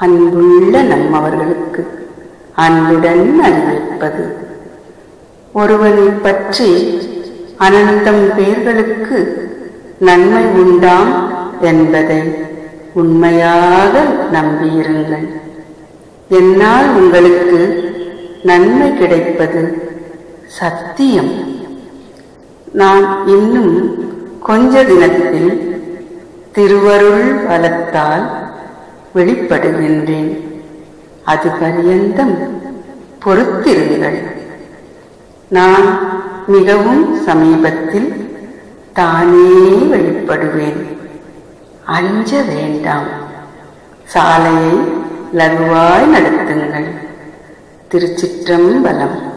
அன்புள்ள நம்மவர்களுக்கு அன்புடன் அறிவிப்பது ஒருவனை பற்றி அனந்தம் பேர்களுக்கு நன்மை உண்டாம் என்பதை உண்மையாக நம்பியிருங்கள் என்னால் உங்களுக்கு நன்மை கிடைப்பது சத்தியம் நான் இன்னும் கொஞ்ச தினத்தில் திருவருள் பலத்தால் வெளிப்படுகின்றேன் அது பரியந்தம் பொறுத்திருங்கள் நான் மிகவும் சமீபத்தில் தானே வெளிப்படுவேன் அஞ்ச வேண்டாம் சாலையை லகுவாய் நடத்துங்கள் திருச்சிற்றம்பலம்